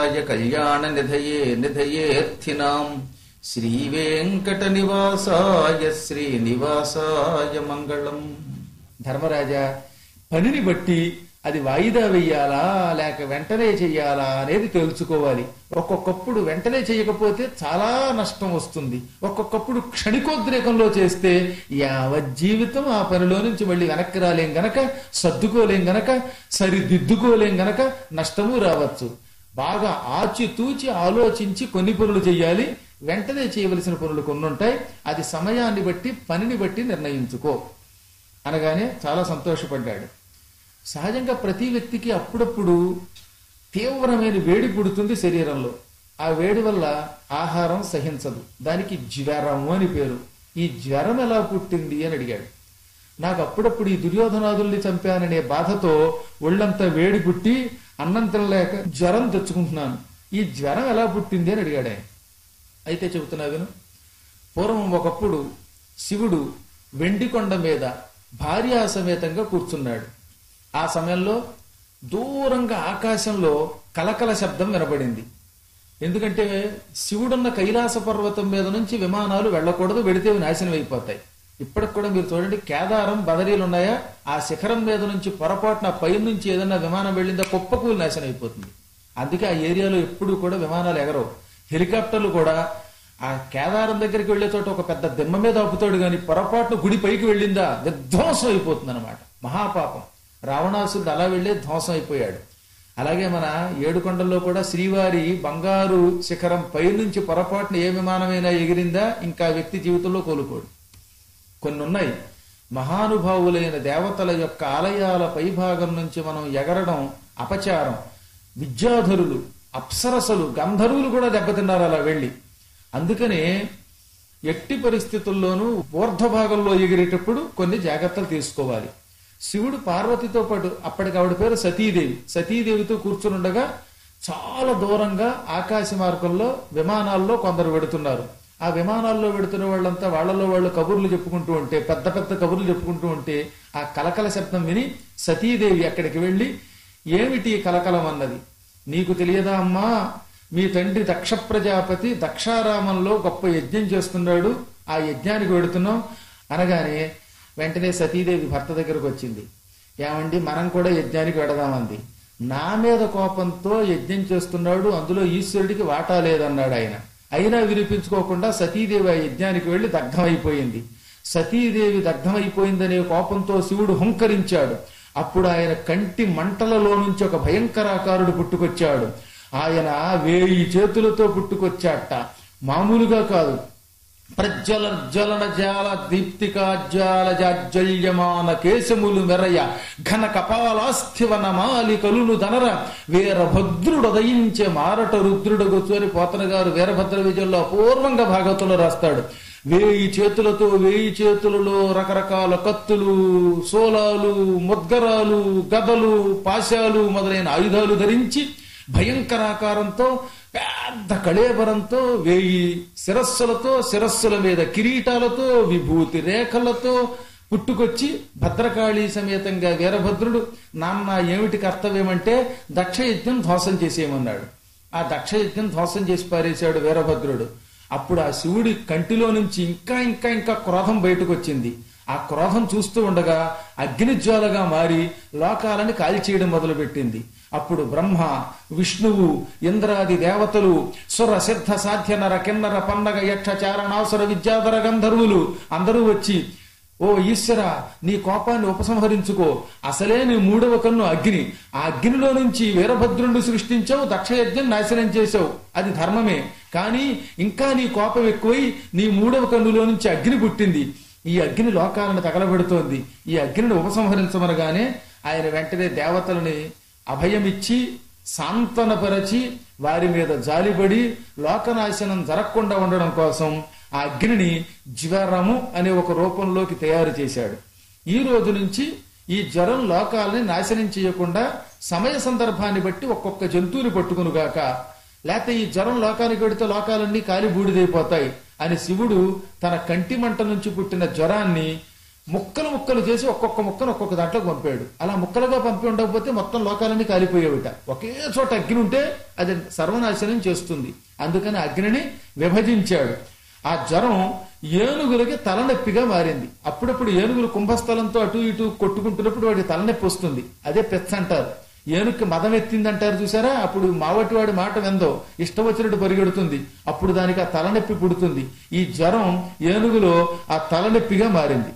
వెంకటేశాయ కళ్యాణ నిధయే నిధయేర్థినాం శ్రీ వెంకట నివాసాయ శ్రీనివాసాయ మంగళం ధర్మరాజా పనిని బట్టి అది వాయిదా వెయ్యాలా లేక వెంటనే చెయ్యాలా అనేది తెలుసుకోవాలి ఒక్కొక్కప్పుడు వెంటనే చేయకపోతే చాలా నష్టం వస్తుంది ఒక్కొక్కప్పుడు క్షణికోద్రేకంలో చేస్తే యావత్ జీవితం ఆ పనిలో నుంచి మళ్ళీ వెనక్కి రాలేం గనక సర్దుకోలేం గనక సరిదిద్దుకోలేం గనక నష్టము రావచ్చు బాగా ఆచితూచి ఆలోచించి కొన్ని పనులు చేయాలి వెంటనే చేయవలసిన పనులు కొన్ని ఉంటాయి అది సమయాన్ని బట్టి పనిని బట్టి నిర్ణయించుకో అనగానే చాలా సంతోషపడ్డాడు సహజంగా ప్రతి వ్యక్తికి అప్పుడప్పుడు తీవ్రమైన వేడి పుడుతుంది శరీరంలో ఆ వేడి వల్ల ఆహారం సహించదు దానికి జ్వరము అని పేరు ఈ జ్వరం ఎలా పుట్టింది అని అడిగాడు నాకు అప్పుడప్పుడు ఈ దుర్యోధనాదుల్ని చంపాననే బాధతో ఒళ్ళంతా వేడి పుట్టి అన్నం తినలేక జ్వరం తెచ్చుకుంటున్నాను ఈ జ్వరం ఎలా పుట్టింది అని అడిగాడు ఆయన అయితే చెబుతున్నా విను పూర్వం ఒకప్పుడు శివుడు వెండికొండ మీద భార్యా సమేతంగా కూర్చున్నాడు ఆ సమయంలో దూరంగా ఆకాశంలో కలకల శబ్దం వినపడింది ఎందుకంటే శివుడున్న కైలాస పర్వతం మీద నుంచి విమానాలు వెళ్ళకూడదు వెడితే అవి నాశనం అయిపోతాయి ఇప్పటికి కూడా మీరు చూడండి కేదారం బదరీలు ఉన్నాయా ఆ శిఖరం మీద నుంచి పొరపాటున పై నుంచి ఏదన్నా విమానం వెళ్ళిందా కుప్పకూలు నాశనం అయిపోతుంది అందుకే ఆ ఏరియాలో ఎప్పుడు కూడా విమానాలు ఎగరవు హెలికాప్టర్లు కూడా ఆ కేదారం దగ్గరికి వెళ్లే చోట ఒక పెద్ద దిమ్మ మీద ఆపుతాడు కానీ పొరపాటున గుడి పైకి వెళ్ళిందా విధ్వంసం అయిపోతుంది అనమాట మహాపాపం రావణాసురుడు అలా వెళ్ళే ధ్వంసం అయిపోయాడు అలాగే మన ఏడుకొండల్లో కూడా శ్రీవారి బంగారు శిఖరం పైనుంచి పొరపాటున ఏ విమానమైనా ఎగిరిందా ఇంకా ఆ వ్యక్తి జీవితంలో కోలుకోడు కొన్ని ఉన్నాయి మహానుభావులైన దేవతల యొక్క ఆలయాల పైభాగం నుంచి మనం ఎగరడం అపచారం విద్యాధరులు అప్సరసలు గంధర్వులు కూడా దెబ్బతిన్నారు అలా వెళ్ళి అందుకనే ఎట్టి పరిస్థితుల్లోనూ ఊర్ధ్వభాగంలో ఎగిరేటప్పుడు కొన్ని జాగ్రత్తలు తీసుకోవాలి శివుడు పార్వతితో పాటు అప్పటికి ఆవిడ పేరు సతీదేవి సతీదేవితో కూర్చునుండగా చాలా దూరంగా ఆకాశ మార్గంలో విమానాల్లో కొందరు వెడుతున్నారు ఆ విమానాల్లో వెడుతున్న వాళ్ళంతా వాళ్ళలో వాళ్ళు కబుర్లు చెప్పుకుంటూ ఉంటే పెద్ద పెద్ద కబుర్లు చెప్పుకుంటూ ఉంటే ఆ కలకల శబ్దం విని సతీదేవి అక్కడికి వెళ్ళి ఏమిటి ఈ కలకలం అన్నది నీకు తెలియదా అమ్మా మీ తండ్రి దక్ష ప్రజాపతి దక్షారామంలో గొప్ప యజ్ఞం చేస్తున్నాడు ఆ యజ్ఞానికి వెడుతున్నాం అనగానే వెంటనే సతీదేవి భర్త దగ్గరకు వచ్చింది ఏమండి మనం కూడా యజ్ఞానికి వెడదామంది నా మీద కోపంతో యజ్ఞం చేస్తున్నాడు అందులో ఈశ్వరుడికి వాటా లేదన్నాడు ఆయన అయినా వినిపించుకోకుండా సతీదేవి ఆ యజ్ఞానికి వెళ్లి దగ్ధమైపోయింది సతీదేవి దగ్ధమైపోయిందనే కోపంతో శివుడు హుంకరించాడు అప్పుడు ఆయన కంటి మంటలలో నుంచి ఒక భయంకరాకారుడు పుట్టుకొచ్చాడు ఆయన వేయి చేతులతో పుట్టుకొచ్చాట మామూలుగా కాదు ప్రజ్వలజ్వలన జాల దీప్తికాజ్వాల జాజ్వల్యమాన కేశములు మెరయ ఘన కపాలాస్థివన మాలికలును దనర వీరభద్రుడు దయించే మారట రుద్రుడు అని పోతన గారు వీరభద్ర విజయంలో అపూర్వంగా భాగవతంలో రాస్తాడు వేయి చేతులతో వేయి చేతులలో రకరకాల కత్తులు సోలాలు ముద్గరాలు గదలు పాశాలు మొదలైన ఆయుధాలు ధరించి భయంకరాకారంతో పెద్ద కళేబరంతో వేయి శిరస్సులతో శిరస్సుల మీద కిరీటాలతో విభూతి రేఖలతో పుట్టుకొచ్చి భద్రకాళి సమేతంగా వీరభద్రుడు నాన్న ఏమిటి కర్తవ్యం అంటే దక్ష యజ్ఞం ధ్వంసం చేసేయమన్నాడు ఆ దక్ష యజ్ఞం ధ్వంసం చేసి పారేశాడు వీరభద్రుడు అప్పుడు ఆ శివుడి కంటిలో నుంచి ఇంకా ఇంకా ఇంకా క్రోధం బయటకు వచ్చింది ఆ క్రోధం చూస్తూ ఉండగా అగ్నిజ్వాలగా మారి లోకాలని కాల్చేయడం మొదలుపెట్టింది అప్పుడు బ్రహ్మ విష్ణువు ఇంద్రాది దేవతలు సుర సిద్ధ సాధ్య నర కిన్నర పన్నగ యక్ష చారణాసుర విద్యాధర గంధర్వులు అందరూ వచ్చి ఓ ఈశ్వర నీ కోపాన్ని ఉపసంహరించుకో అసలే నీ మూడవ కన్ను అగ్ని ఆ అగ్నిలో నుంచి వీరభద్రుణ్ణి సృష్టించావు దక్షయజ్ఞం నాశనం చేశావు అది ధర్మమే కానీ ఇంకా నీ కోపం ఎక్కువై నీ మూడవ కన్నులో నుంచి అగ్ని పుట్టింది ఈ అగ్ని లోకాలను తగలబెడుతోంది ఈ అగ్నిని ఉపసంహరించమనగానే ఆయన వెంటనే దేవతలని అభయమిచ్చి సాంతనపరచి వారి మీద జాలిపడి లోకనాశనం జరగకుండా ఉండడం కోసం ఆ అగ్నిని జ్వరము అనే ఒక రూపంలోకి తయారు చేశాడు ఈ రోజు నుంచి ఈ జ్వరం లోకాలని నాశనం చేయకుండా సమయ సందర్భాన్ని బట్టి ఒక్కొక్క జంతువుని పట్టుకునుగాక లేకపోతే ఈ జ్వరం లోకానికి వెడితే లోకాలన్నీ కాలి బూడిదైపోతాయి అని శివుడు తన కంటి మంట నుంచి పుట్టిన జ్వరాన్ని ముక్కలు ముక్కలు చేసి ఒక్కొక్క ముక్కను ఒక్కొక్క దాంట్లో పంపాడు అలా ముక్కలుగా పంపి ఉండకపోతే మొత్తం లోకాలన్నీ కాలిపోయేవిట ఒకే చోట అగ్ని ఉంటే అది సర్వనాశనం చేస్తుంది అందుకని అగ్నిని విభజించాడు ఆ జ్వరం ఏనుగులకి తలనొప్పిగా మారింది అప్పుడప్పుడు ఏనుగులు కుంభస్థలంతో అటు ఇటు కొట్టుకుంటున్నప్పుడు వాడికి తలనొప్పి వస్తుంది అదే పెచ్చ అంటారు ఏనుగుకి మదం ఎత్తింది అంటారు చూసారా అప్పుడు మావటి వాడి మాట వెందో ఇష్టం వచ్చినట్టు పరిగెడుతుంది అప్పుడు దానికి ఆ తలనొప్పి పుడుతుంది ఈ జ్వరం ఏనుగులో ఆ తలనొప్పిగా మారింది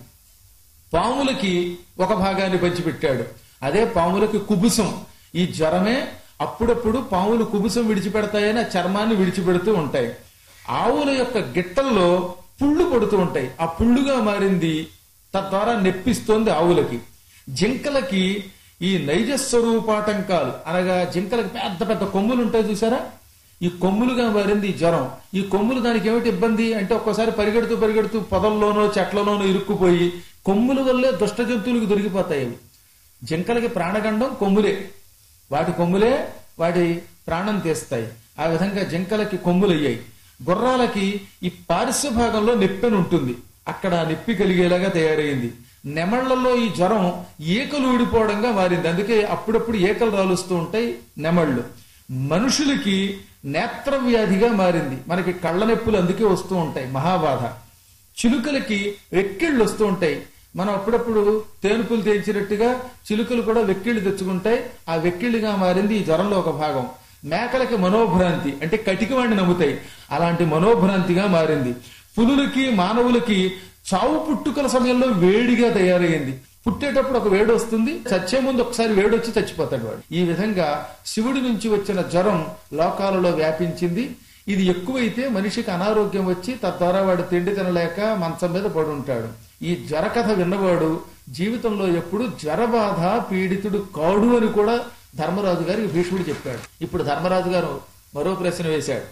పాములకి ఒక భాగాన్ని పంచిపెట్టాడు అదే పాములకి కుబుసం ఈ జ్వరమే అప్పుడప్పుడు పాములు కుబుసం విడిచిపెడతాయని ఆ చర్మాన్ని విడిచిపెడుతూ ఉంటాయి ఆవుల యొక్క గిట్టల్లో పుళ్ళు పడుతూ ఉంటాయి ఆ పుళ్ళుగా మారింది తద్వారా నెప్పిస్తోంది ఆవులకి జింకలకి ఈ నైజ స్వరూపాటంకాలు అనగా జింకలకి పెద్ద పెద్ద కొమ్ములు ఉంటాయి చూసారా ఈ కొమ్ములుగా మారింది ఈ జ్వరం ఈ కొమ్ములు దానికి ఏమిటి ఇబ్బంది అంటే ఒక్కోసారి పరిగెడుతూ పరిగెడుతూ పొదల్లోనో చెట్లలోనో ఇరుక్కుపోయి కొమ్ముల వల్లే దుష్ట జంతువులకు దొరికిపోతాయి అవి జింకలకి ప్రాణగండం కొమ్ములే వాటి కొమ్ములే వాటి ప్రాణం తీస్తాయి ఆ విధంగా జింకలకి కొమ్ములు అయ్యాయి గుర్రాలకి ఈ పారిశ్య భాగంలో నొప్పెని ఉంటుంది అక్కడ ఆ నొప్పి కలిగేలాగా తయారైంది నెమళ్లలో ఈ జ్వరం ఈకలు ఊడిపోవడంగా మారింది అందుకే అప్పుడప్పుడు ఈకలు రాలుస్తూ ఉంటాయి నెమళ్ళు మనుషులకి నేత్ర వ్యాధిగా మారింది మనకి కళ్ళ నొప్పులు అందుకే వస్తూ ఉంటాయి మహాబాధ చిలుకలకి వెక్కిళ్ళు వస్తూ ఉంటాయి మనం అప్పుడప్పుడు తేనుపులు తేల్చినట్టుగా చిలుకలు కూడా వెక్కిళ్ళు తెచ్చుకుంటాయి ఆ వెక్కిళ్ళుగా మారింది ఈ జ్వరంలో ఒక భాగం మేకలకి మనోభ్రాంతి అంటే కటికి వాడిని నమ్ముతాయి అలాంటి మనోభ్రాంతిగా మారింది పులులకి మానవులకి చావు పుట్టుకల సమయంలో వేడిగా తయారైంది పుట్టేటప్పుడు ఒక వేడి వస్తుంది చచ్చే ముందు ఒకసారి వేడి వచ్చి చచ్చిపోతాడు వాడు ఈ విధంగా శివుడి నుంచి వచ్చిన జ్వరం లోకాలలో వ్యాపించింది ఇది ఎక్కువైతే మనిషికి అనారోగ్యం వచ్చి తద్వారా వాడు తిండి తినలేక మంచం మీద పడి ఉంటాడు ఈ జ్వర కథ విన్నవాడు జీవితంలో ఎప్పుడు జ్వరబాధ పీడితుడు కాడు అని కూడా ధర్మరాజు గారికి భీష్ముడు చెప్పాడు ఇప్పుడు ధర్మరాజు గారు మరో ప్రశ్న వేశాడు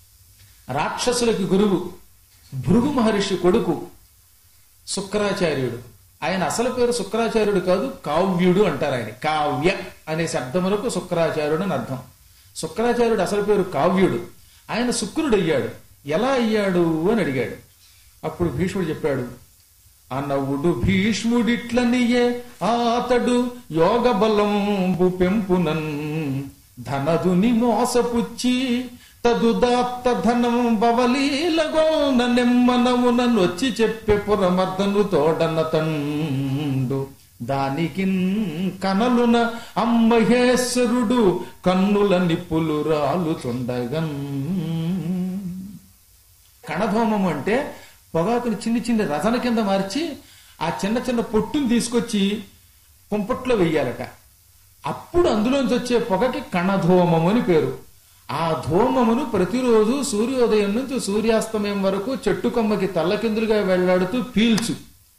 రాక్షసులకి గురువు భృగు మహర్షి కొడుకు శుక్రాచార్యుడు ఆయన అసలు పేరు శుక్రాచార్యుడు కాదు కావ్యుడు అంటారు ఆయన కావ్య అనే శబ్దములకు శుక్రాచార్యుడు అని అర్థం శుక్రాచార్యుడు అసలు పేరు కావ్యుడు ఆయన శుక్రుడు అయ్యాడు ఎలా అయ్యాడు అని అడిగాడు అప్పుడు భీష్ముడు చెప్పాడు అనవుడు భీష్ముడిట్లనియే ఆతడు యోగ బలంబు పెంపునన్ ధనదుని మోసపుచ్చి తదుదాత్త ధనం బవలీలగోన నెమ్మనమున నొచ్చి చెప్పే పురమర్దను తోడన తండు దానికి కనలున అమ్మహేశ్వరుడు కన్నుల నిప్పులు రాలుచుండగన్ కణధూమం అంటే పొగాకుని చిన్ని చిన్న రచన కింద మార్చి ఆ చిన్న చిన్న పొట్టుని తీసుకొచ్చి కుంపట్లో వెయ్యాలట అప్పుడు అందులోంచి వచ్చే పొగకి కణధూమము అని పేరు ఆ ధూమమును ప్రతిరోజు సూర్యోదయం నుంచి సూర్యాస్తమయం వరకు చెట్టు కొమ్మకి తల్లకిందులుగా వెళ్లాడుతూ పీల్చు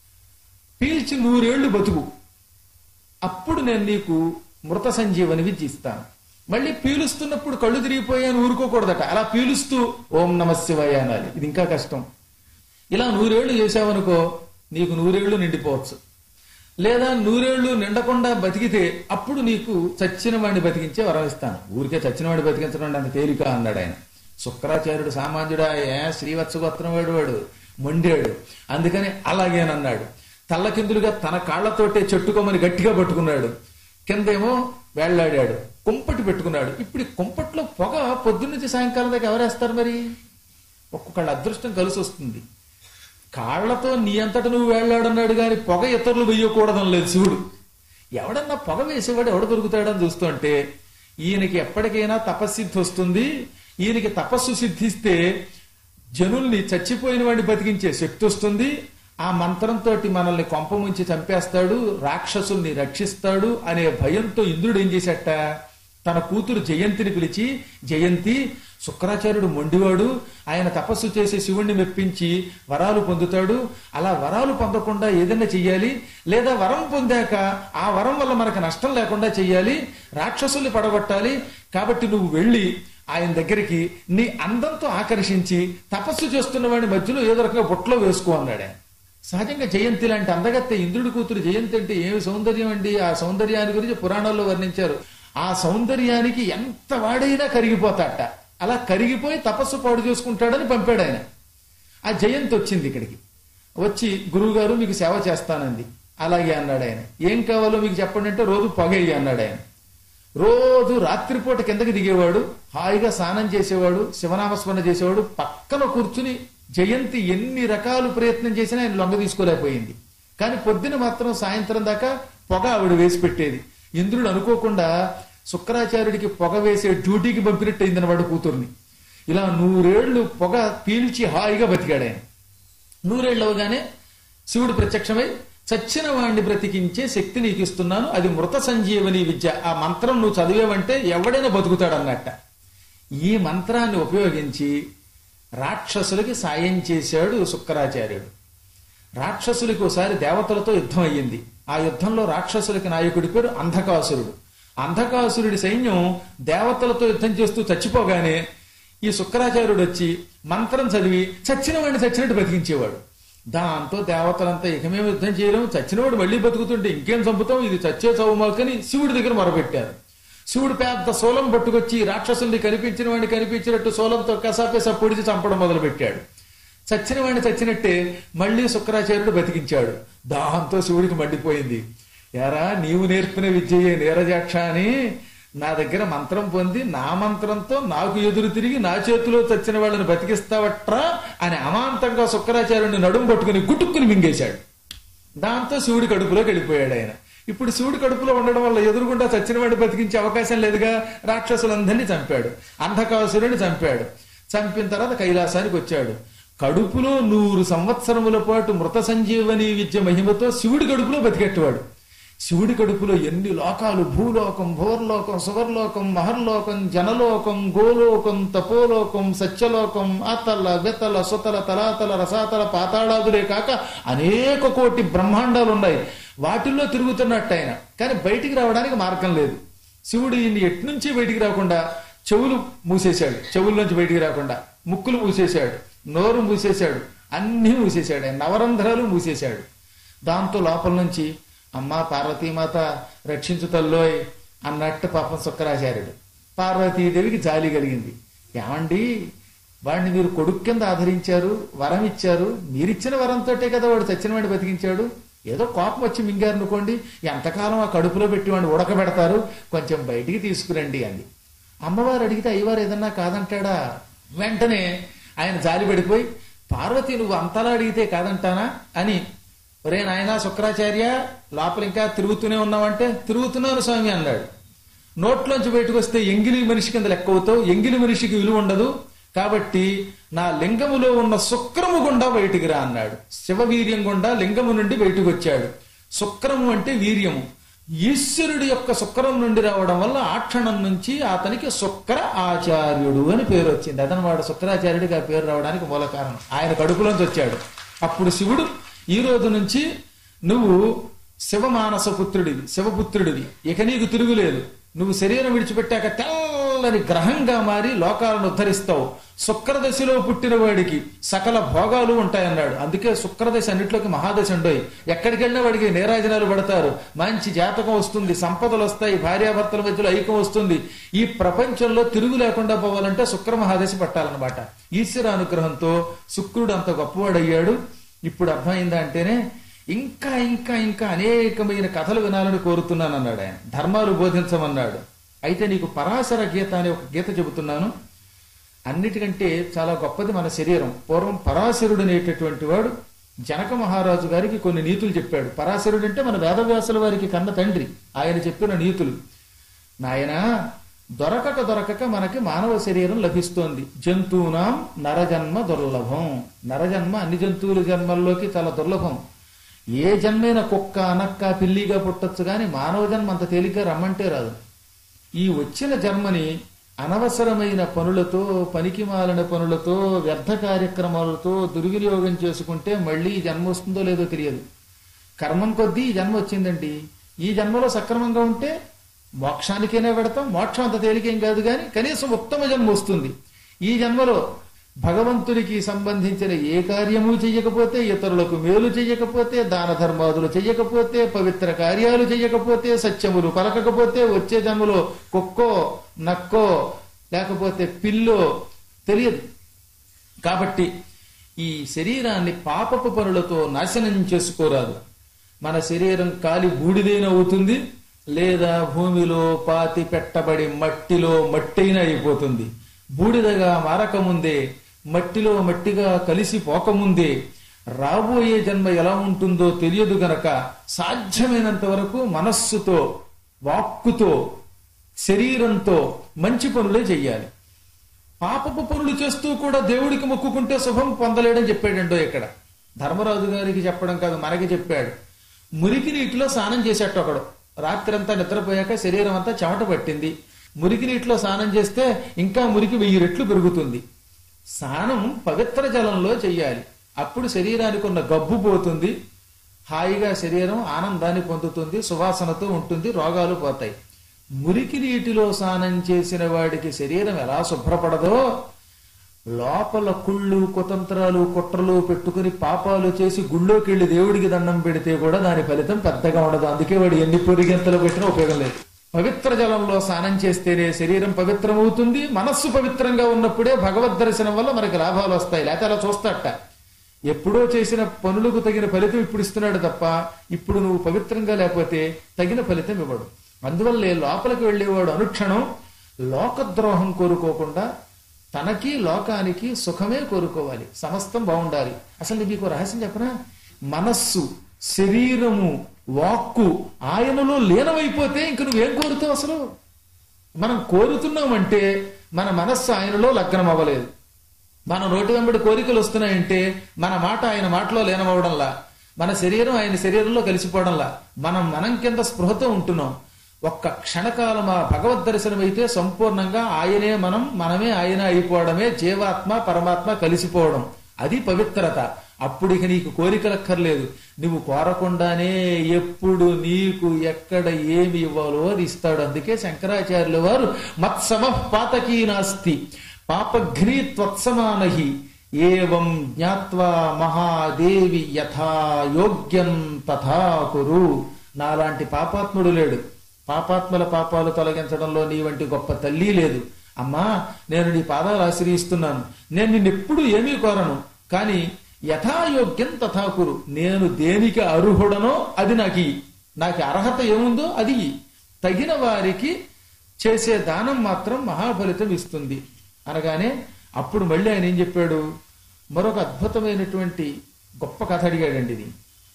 పీల్చి నూరేళ్లు బతుకు అప్పుడు నేను నీకు మృత సంజీవని విద్య ఇస్తాను మళ్ళీ పీలుస్తున్నప్పుడు కళ్ళు తిరిగిపోయాను ఊరుకోకూడదట అలా పీలుస్తూ ఓం నమ శివాయ అనాలి ఇది ఇంకా కష్టం ఇలా నూరేళ్లు చేసావనుకో నీకు నూరేళ్లు నిండిపోవచ్చు లేదా నూరేళ్లు నిండకుండా బతికితే అప్పుడు నీకు చచ్చిన వాడిని బతికించే వరం ఇస్తాను ఊరికే చచ్చిన వాడిని బతికించడం అంత తేలిక అన్నాడు ఆయన శుక్రాచార్యుడు సామాన్యుడా ఏ శ్రీవత్సగోత్రం వాడు వాడు మొండాడు అందుకని అలాగేనన్నాడు తల్లకిందులుగా తన కాళ్లతోటే చెట్టుకోమని గట్టిగా పట్టుకున్నాడు కిందేమో వేళ్లాడాడు కుంపటి పెట్టుకున్నాడు ఇప్పుడు ఈ కుంపట్లో పొగ పొద్దున్నుంచి సాయంకాలం దాకా ఎవరేస్తారు మరి ఒక్కొక్కళ్ళ అదృష్టం కలిసి వస్తుంది కాళ్లతో నీ అంతట నువ్వు వేళ్లాడన్నాడు కానీ పొగ ఇతరులు వెయ్యకూడదని లేదు శివుడు ఎవడన్నా పొగ వేసేవాడు ఎవడ దొరుకుతాడని చూస్తుంటే ఈయనకి ఎప్పటికైనా తపస్సిద్ధి వస్తుంది ఈయనకి తపస్సు సిద్ధిస్తే జనుల్ని చచ్చిపోయిన వాడిని బతికించే శక్తి వస్తుంది ఆ మంత్రంతో మనల్ని కొంప ముంచి చంపేస్తాడు రాక్షసుల్ని రక్షిస్తాడు అనే భయంతో ఇంద్రుడు ఏం చేశాట తన కూతురు జయంతిని పిలిచి జయంతి శుక్రాచార్యుడు మొండివాడు ఆయన తపస్సు చేసి శివుణ్ణి మెప్పించి వరాలు పొందుతాడు అలా వరాలు పొందకుండా ఏదైనా చెయ్యాలి లేదా వరం పొందాక ఆ వరం వల్ల మనకు నష్టం లేకుండా చెయ్యాలి రాక్షసుల్ని పడగొట్టాలి కాబట్టి నువ్వు వెళ్ళి ఆయన దగ్గరికి నీ అందంతో ఆకర్షించి తపస్సు చేస్తున్న వాడి మధ్యలో ఏదో రకంగా బుట్టలో వేసుకో అన్నాడు ఆయన సహజంగా జయంతి లాంటి అందగత్తె ఇంద్రుడి కూతురు జయంతి అంటే ఏమి సౌందర్యం అండి ఆ సౌందర్యాన్ని గురించి పురాణాల్లో వర్ణించారు ఆ సౌందర్యానికి ఎంత వాడైనా కరిగిపోతాట అలా కరిగిపోయి తపస్సు పాడు చేసుకుంటాడని పంపాడు ఆయన ఆ జయంతి వచ్చింది ఇక్కడికి వచ్చి గురువు గారు మీకు సేవ చేస్తానంది అలాగే అన్నాడు ఆయన ఏం కావాలో మీకు చెప్పండి అంటే రోజు పొగయ్యి అన్నాడు ఆయన రోజు రాత్రిపూట కిందకి దిగేవాడు హాయిగా స్నానం చేసేవాడు శివనామస్మరణ చేసేవాడు పక్కన కూర్చుని జయంతి ఎన్ని రకాలు ప్రయత్నం చేసినా ఆయన లొంగ తీసుకోలేకపోయింది కానీ పొద్దున మాత్రం సాయంత్రం దాకా పొగ ఆవిడ వేసి పెట్టేది ఇంద్రుడు అనుకోకుండా శుక్రాచార్యుడికి పొగ వేసే డ్యూటీకి పంపినట్టు అయిందన్నవాడు కూతుర్ని ఇలా నూరేళ్లు పొగ పీల్చి హాయిగా బతికాడు ఆయన నూరేళ్ళు అవగానే శివుడు ప్రత్యక్షమై చచ్చిన వాణ్ణి బ్రతికించే శక్తి నీకు ఇస్తున్నాను అది మృత సంజీవని విద్య ఆ మంత్రం నువ్వు చదివేవంటే ఎవడైనా బతుకుతాడన్నట్ట ఈ మంత్రాన్ని ఉపయోగించి రాక్షసులకి సాయం చేశాడు శుక్రాచార్యుడు రాక్షసులకి ఒకసారి దేవతలతో యుద్ధం అయ్యింది ఆ యుద్ధంలో రాక్షసులకి నాయకుడి పేరు అంధకాసురుడు అంధకాసురుడి సైన్యం దేవతలతో యుద్ధం చేస్తూ చచ్చిపోగానే ఈ శుక్రాచార్యుడు వచ్చి మంత్రం చదివి చచ్చిన వాడిని చచ్చినట్టు బతికించేవాడు దాంతో దేవతలంతా ఇకమేం యుద్ధం చేయలేము చచ్చినవాడు మళ్ళీ బతుకుతుంటే ఇంకేం చంపుతాం ఇది చచ్చే చౌమాకని శివుడి దగ్గర మొరపెట్టారు శివుడు పెద్ద సోలం పట్టుకొచ్చి రాక్షసుల్ని కనిపించిన వాడిని కనిపించినట్టు సోలంతో కసాపేసా పొడిచి చంపడం మొదలు పెట్టాడు చచ్చిన వాడిని చచ్చినట్టే మళ్ళీ శుక్రాచార్యుడు బతికించాడు దాహంతో శివుడికి మండిపోయింది ఎరా నీవు నేర్పిన విద్యయే నీరజాక్ష అని నా దగ్గర మంత్రం పొంది నా మంత్రంతో నాకు ఎదురు తిరిగి నా చేతిలో చచ్చిన వాళ్ళని బతికిస్తావట్రా అని అమాంతంగా శుక్రాచార్యుడిని నడుము పట్టుకుని గుట్టుక్కుని మింగేశాడు దాంతో శివుడి కడుపులోకి వెళ్ళిపోయాడు ఆయన ఇప్పుడు శివుడి కడుపులో ఉండడం వల్ల ఎదురుగుండా చచ్చిన వాడిని బతికించే అవకాశం లేదుగా రాక్షసులందరినీ చంపాడు అంధకాసురుని చంపాడు చంపిన తర్వాత కైలాసానికి వచ్చాడు కడుపులో నూరు సంవత్సరముల పాటు మృత సంజీవని విద్య మహిమతో శివుడి కడుపులో బతికెట్టేవాడు శివుడి కడుపులో ఎన్ని లోకాలు భూలోకం భోర్లోకం సువర్లోకం మహర్లోకం జనలోకం గోలోకం తపోలోకం సత్యలోకం అతల వెతల సుతల తలాతల రసాతల పాతాళాదులే కాక అనేక కోటి బ్రహ్మాండాలు ఉన్నాయి వాటిల్లో తిరుగుతున్నట్టు ఆయన కానీ బయటికి రావడానికి మార్గం లేదు శివుడు ఈయన్ని ఎట్నుంచి బయటికి రాకుండా చెవులు మూసేశాడు చెవుల్లోంచి బయటికి రాకుండా ముక్కులు మూసేశాడు నోరు మూసేశాడు అన్నీ మూసేశాడు ఆయన నవరంధ్రాలు మూసేశాడు దాంతో లోపల నుంచి అమ్మా పార్వతీమాత రక్షించు తల్లోయ్ అన్నట్టు పాపం శుక్రాచార్యుడు పార్వతీదేవికి జాలి కలిగింది ఏమండి వాడిని మీరు కొడుకు కింద ఆదరించారు వరం ఇచ్చారు మీరిచ్చిన వరంతోటే కదా వాడు చచ్చిన వాడిని బతికించాడు ఏదో కోపం వచ్చి మింగారు అనుకోండి ఎంతకాలం ఆ కడుపులో పెట్టి వాడిని ఉడకబెడతారు కొంచెం బయటికి తీసుకురండి అంది అమ్మవారు అడిగితే అయ్యవారు ఏదన్నా కాదంటాడా వెంటనే ఆయన జాలి పడిపోయి పార్వతి నువ్వు అంతలా అడిగితే కాదంటానా అని ఒరే నాయనా శుక్రాచార్య లోపల ఇంకా తిరుగుతూనే ఉన్నావంటే తిరుగుతున్నాను స్వామి అన్నాడు నోట్లోంచి బయటకు వస్తే ఎంగిలి మనిషి కింద లెక్క అవుతావు ఎంగిలి మనిషికి విలువ ఉండదు కాబట్టి నా లింగములో ఉన్న శుక్రము గుండా బయటికి రా అన్నాడు శివవీర్యం గుండా లింగము నుండి బయటకు వచ్చాడు శుక్రము అంటే వీర్యము ఈశ్వరుడి యొక్క శుక్రం నుండి రావడం వల్ల ఆ క్షణం నుంచి అతనికి శుక్ర ఆచార్యుడు అని పేరు వచ్చింది అతను శుక్రాచార్యుడికి ఆ పేరు రావడానికి మూల కారణం ఆయన కడుపులోంచి వచ్చాడు అప్పుడు శివుడు ఈ రోజు నుంచి నువ్వు శివమానస పుత్రుడివి శివపుత్రుడివి ఇక నీకు తిరుగులేదు నువ్వు శరీరం విడిచిపెట్టాక తెల్లని గ్రహంగా మారి లోకాలను ఉద్ధరిస్తావు శుక్రదశలో పుట్టిన వాడికి సకల భోగాలు ఉంటాయన్నాడు అందుకే శుక్రదశ అన్నిట్లోకి మహాదశ ఉండోయి ఎక్కడికి వెళ్ళినా వాడికి నీరాజనాలు పడతారు మంచి జాతకం వస్తుంది సంపదలు వస్తాయి భార్యాభర్తల మధ్యలో ఐక్యం వస్తుంది ఈ ప్రపంచంలో తిరుగు లేకుండా పోవాలంటే శుక్ర మహాదశ పట్టాలన్నమాట ఈశ్వర అనుగ్రహంతో శుక్రుడు అంత గొప్పవాడయ్యాడు ఇప్పుడు అర్థమైందా అంటేనే ఇంకా ఇంకా ఇంకా అనేకమైన కథలు వినాలని కోరుతున్నాను అన్నాడు ఆయన ధర్మాలు బోధించమన్నాడు అయితే నీకు పరాశర గీత అనే ఒక గీత చెబుతున్నాను అన్నిటికంటే చాలా గొప్పది మన శరీరం పూర్వం పరాశరుడు అనేటటువంటి వాడు జనక మహారాజు గారికి కొన్ని నీతులు చెప్పాడు పరాశరుడు అంటే మన వేదవ్యాసుల వారికి కన్న తండ్రి ఆయన చెప్పిన నీతులు నాయనా దొరకక దొరకక మనకి మానవ శరీరం లభిస్తోంది జంతువునాం నరజన్మ దుర్లభం నరజన్మ అన్ని జంతువుల జన్మల్లోకి చాలా దుర్లభం ఏ జన్మైనా కుక్క నక్క పిల్లిగా పుట్టొచ్చు కానీ మానవ జన్మ అంత తేలిగ్గా రమ్మంటే రాదు ఈ వచ్చిన జన్మని అనవసరమైన పనులతో పనికి మాలిన పనులతో వ్యర్థ కార్యక్రమాలతో దుర్వినియోగం చేసుకుంటే మళ్ళీ ఈ జన్మ వస్తుందో లేదో తెలియదు కర్మం కొద్దీ ఈ జన్మ వచ్చిందండి ఈ జన్మలో సక్రమంగా ఉంటే మోక్షానికైనా పెడతాం మోక్షం అంత తేలికేం కాదు కానీ కనీసం ఉత్తమ జన్మ వస్తుంది ఈ జన్మలో భగవంతుడికి సంబంధించిన ఏ కార్యము చెయ్యకపోతే ఇతరులకు మేలు చెయ్యకపోతే దాన ధర్మాదులు చెయ్యకపోతే పవిత్ర కార్యాలు చెయ్యకపోతే సత్యములు పలకకపోతే వచ్చే జన్మలో కుక్కో నక్కో లేకపోతే పిల్లో తెలియదు కాబట్టి ఈ శరీరాన్ని పాపపు పనులతో నాశనం చేసుకోరాదు మన శరీరం కాలి బూడిదైనవుతుంది లేదా భూమిలో పాతి పెట్టబడి మట్టిలో మట్టైన అయిపోతుంది బూడిదగా మారకముందే మట్టిలో మట్టిగా కలిసి పోకముందే రాబోయే జన్మ ఎలా ఉంటుందో తెలియదు గనక సాధ్యమైనంత వరకు మనస్సుతో వాక్కుతో శరీరంతో మంచి పనులే చెయ్యాలి పాపపు పనులు చేస్తూ కూడా దేవుడికి మొక్కుకుంటే శుభం పొందలేడని చెప్పాడండో ఇక్కడ ధర్మరాజు గారికి చెప్పడం కాదు మనకి చెప్పాడు మురికి నీటిలో స్నానం చేసేట ఒకడు రాత్రంతా నిద్రపోయాక శరీరం అంతా చెమట పట్టింది మురికి నీటిలో స్నానం చేస్తే ఇంకా మురికి వెయ్యి రెట్లు పెరుగుతుంది స్నానం పవిత్ర జలంలో చెయ్యాలి అప్పుడు శరీరానికి ఉన్న గబ్బు పోతుంది హాయిగా శరీరం ఆనందాన్ని పొందుతుంది సువాసనతో ఉంటుంది రోగాలు పోతాయి మురికి నీటిలో స్నానం చేసిన వాడికి శరీరం ఎలా శుభ్రపడదో లోపల కుళ్ళు కుతంత్రాలు కుట్రలు పెట్టుకుని పాపాలు చేసి గుళ్ళోకి వెళ్ళి దేవుడికి దండం పెడితే కూడా దాని ఫలితం పెద్దగా ఉండదు అందుకే వాడు ఎన్ని పొరిగెంతలు పెట్టినా ఉపయోగం లేదు పవిత్ర జలంలో స్నానం చేస్తేనే శరీరం పవిత్రమవుతుంది మనస్సు పవిత్రంగా ఉన్నప్పుడే భగవద్ దర్శనం వల్ల మనకి లాభాలు వస్తాయి లేకపోతే అలా చూస్తాట ఎప్పుడో చేసిన పనులకు తగిన ఫలితం ఇప్పుడు ఇస్తున్నాడు తప్ప ఇప్పుడు నువ్వు పవిత్రంగా లేకపోతే తగిన ఫలితం ఇవ్వడు అందువల్లే లోపలికి వెళ్ళేవాడు అనుక్షణం లోకద్రోహం కోరుకోకుండా తనకి లోకానికి సుఖమే కోరుకోవాలి సమస్తం బాగుండాలి అసలు మీకు రహస్యం చెప్పనా మనస్సు శరీరము వాక్కు ఆయనలో లీనమైపోతే ఇంక నువ్వేం కోరుతావు అసలు మనం కోరుతున్నామంటే మన మనస్సు ఆయనలో లగ్నం అవ్వలేదు మన నోటి వెంబడి కోరికలు వస్తున్నాయంటే మన మాట ఆయన మాటలో లీనమవడంలా మన శరీరం ఆయన శరీరంలో కలిసిపోవడంలా మనం మనం కింద స్పృహతో ఉంటున్నాం ఒక్క క్షణకాలం ఆ భగవద్ దర్శనం అయితే సంపూర్ణంగా ఆయనే మనం మనమే ఆయన అయిపోవడమే జీవాత్మ పరమాత్మ కలిసిపోవడం అది పవిత్రత అప్పుడు ఇక నీకు కోరికలక్కర్లేదు నువ్వు కోరకుండానే ఎప్పుడు నీకు ఎక్కడ ఏమి ఇవ్వాలో అది ఇస్తాడు అందుకే శంకరాచార్యుల వారు మత్సమ పాతకీ నాస్తి పాపఘ్నీ త్వత్సమానహి ఏవం జ్ఞాత్వా మహాదేవి యథా యోగ్యం తథా కురు నాలాంటి పాపాత్ముడు లేడు పాపాత్ముల పాపాలు తొలగించడంలో నీ వంటి గొప్ప తల్లి లేదు అమ్మా నేను నీ పాదాలు ఆశ్రయిస్తున్నాను నేను నిన్నెప్పుడు ఏమీ కోరను కానీ యథాయోగ్యం తథాకురు నేను దేనికి అర్హుడనో అది నాకు ఇయ్యి. నాకు అర్హత ఏముందో అది ఇయ్యి. తగిన వారికి చేసే దానం మాత్రం మహాఫలితం ఇస్తుంది అనగానే అప్పుడు మళ్ళీ ఆయన ఏం చెప్పాడు మరొక అద్భుతమైనటువంటి గొప్ప కథ అడిగాడండి ఇది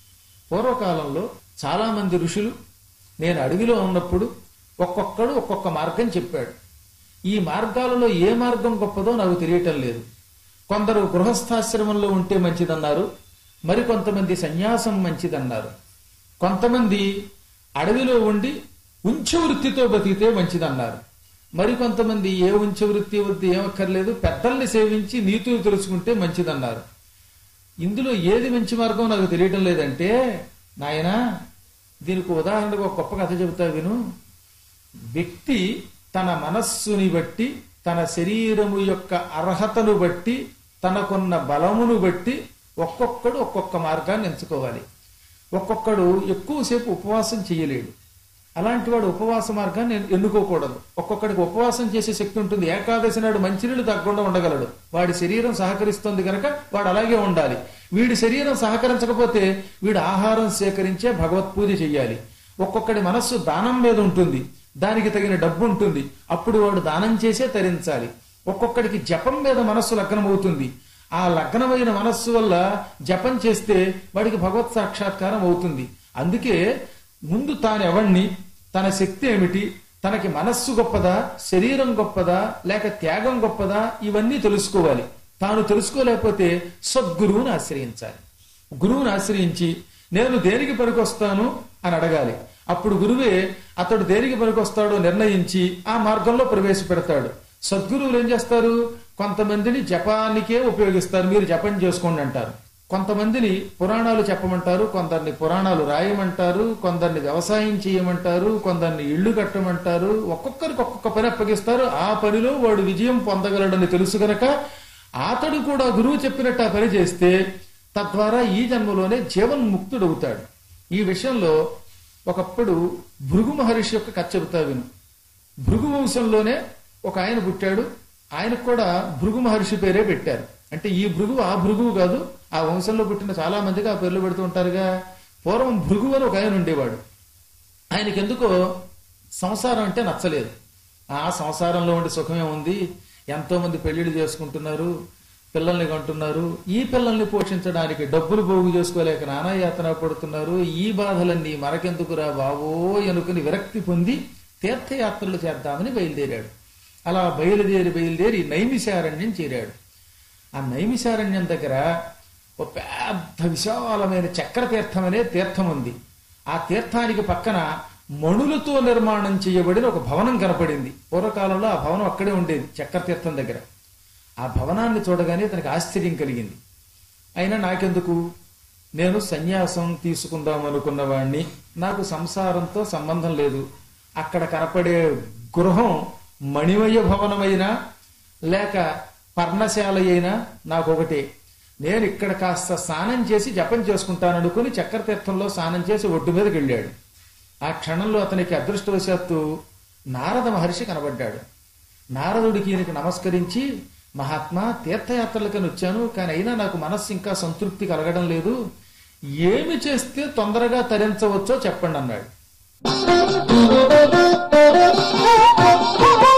పూర్వకాలంలో చాలా మంది ఋషులు నేను అడవిలో ఉన్నప్పుడు ఒక్కొక్కడు ఒక్కొక్క మార్గం చెప్పాడు ఈ మార్గాలలో ఏ మార్గం గొప్పదో నాకు తెలియటం లేదు కొందరు గృహస్థాశ్రమంలో ఉంటే మంచిదన్నారు మరికొంతమంది సన్యాసం మంచిదన్నారు కొంతమంది అడవిలో ఉండి ఉంచ వృత్తితో బతికితే మంచిదన్నారు మరికొంతమంది ఏ ఉంచ వృత్తి వృత్తి ఏమక్కర్లేదు పెద్దల్ని సేవించి నీతులు తెలుసుకుంటే మంచిదన్నారు ఇందులో ఏది మంచి మార్గం నాకు తెలియటం లేదంటే నాయనా దీనికి ఉదాహరణకు ఒక గొప్ప కథ చెబుతా విను వ్యక్తి తన మనస్సుని బట్టి తన శరీరము యొక్క అర్హతను బట్టి తనకున్న బలమును బట్టి ఒక్కొక్కడు ఒక్కొక్క మార్గాన్ని ఎంచుకోవాలి ఒక్కొక్కడు ఎక్కువసేపు ఉపవాసం చేయలేడు అలాంటి వాడు ఉపవాస మార్గాన్ని ఎన్ను- ఎన్నుకోకూడదు ఒక్కొక్కడికి ఉపవాసం చేసే శక్తి ఉంటుంది ఏకాదశి నాడు మంచినీళ్ళు తగ్గకుండా ఉండగలడు వాడి శరీరం సహకరిస్తుంది కనుక వాడు అలాగే ఉండాలి వీడి శరీరం సహకరించకపోతే వీడు ఆహారం సేకరించే భగవత్ పూజ చెయ్యాలి ఒక్కొక్కడి మనస్సు దానం మీద ఉంటుంది దానికి తగిన డబ్బు ఉంటుంది అప్పుడు వాడు దానం చేసే తరించాలి ఒక్కొక్కడికి జపం మీద మనస్సు లగ్నమవుతుంది ఆ లగ్నమైన మనస్సు వల్ల జపం చేస్తే వాడికి భగవత్ సాక్షాత్కారం అవుతుంది అందుకే ముందు తాను ఎవణ్ణి తన శక్తి ఏమిటి తనకి మనస్సు గొప్పదా శరీరం గొప్పదా లేక త్యాగం గొప్పదా ఇవన్నీ తెలుసుకోవాలి తాను తెలుసుకోలేకపోతే సద్గురువుని ఆశ్రయించాలి గురువుని ఆశ్రయించి నేను దేనికి పనికొస్తాను అని అడగాలి అప్పుడు గురువే అతడు దేనికి పనికొస్తాడో నిర్ణయించి ఆ మార్గంలో ప్రవేశపెడతాడు సద్గురువులు ఏం చేస్తారు కొంతమందిని జపానికే ఉపయోగిస్తారు మీరు జపం చేసుకోండి అంటారు కొంతమందిని పురాణాలు చెప్పమంటారు కొందరిని పురాణాలు రాయమంటారు కొందరిని వ్యవసాయం చేయమంటారు కొందరిని ఇళ్లు కట్టమంటారు ఒక్కొక్కరికి ఒక్కొక్క పని అప్పగిస్తారు ఆ పనిలో వాడు విజయం పొందగలడని తెలుసు గనక అతడు కూడా గురువు చెప్పినట్టు ఆ పని చేస్తే తద్వారా ఈ జన్మలోనే జీవన్ముక్తుడవుతాడు ఈ విషయంలో ఒకప్పుడు భృగు మహర్షి యొక్క కథ చెబుతా విను భృగు వంశంలోనే ఒక ఆయన పుట్టాడు ఆయనకు కూడా భృగు మహర్షి పేరే పెట్టారు అంటే ఈ భృగువు ఆ భృగువు కాదు ఆ వంశంలో పుట్టిన చాలా మందికి ఆ పేర్లు పెడుతూ ఉంటారుగా పూర్వం భృగువు అని ఒక ఆయన ఉండేవాడు ఆయనకి ఎందుకో సంసారం అంటే నచ్చలేదు ఆ సంసారంలో ఉండి సుఖమే ఉంది ఎంతో మంది పెళ్లిళ్ళు చేసుకుంటున్నారు పిల్లల్ని కంటున్నారు ఈ పిల్లల్ని పోషించడానికి డబ్బులు పోగు చేసుకోలేక నానా యాతన పడుతున్నారు ఈ బాధలన్నీ మనకెందుకురా బావో అనుకుని విరక్తి పొంది తీర్థయాత్రలు చేద్దామని బయలుదేరాడు అలా బయలుదేరి బయలుదేరి నైమిషారణ్యం చేరాడు ఆ నైమిషారణ్యం దగ్గర ఒక పెద్ద విశాలమైన చక్ర తీర్థం అనే తీర్థం ఉంది ఆ తీర్థానికి పక్కన మణులతో నిర్మాణం చేయబడిన ఒక భవనం కనపడింది పూర్వకాలంలో ఆ భవనం అక్కడే ఉండేది చక్ర తీర్థం దగ్గర ఆ భవనాన్ని చూడగానే తనకి ఆశ్చర్యం కలిగింది అయినా నాకెందుకు నేను సన్యాసం తీసుకుందాం అనుకున్న వాణ్ణి నాకు సంసారంతో సంబంధం లేదు అక్కడ కనపడే గృహం మణిమయ భవనమైనా లేక పర్ణశాల అయినా నాకు ఒకటే నేను ఇక్కడ కాస్త స్నానం చేసి జపం చేసుకుంటాను అనుకుని చక్రతీర్థంలో స్నానం చేసి ఒడ్డు మీదకి వెళ్ళాడు ఆ క్షణంలో అతనికి అదృష్టవశాత్తు నారద మహర్షి కనబడ్డాడు నారదుడికి ఈయనకి నమస్కరించి మహాత్మా తీర్థయాత్రలకని వచ్చాను కానీ అయినా నాకు మనస్సు ఇంకా సంతృప్తి కలగడం లేదు ఏమి చేస్తే తొందరగా తరించవచ్చో చెప్పండి అన్నాడు Thank you.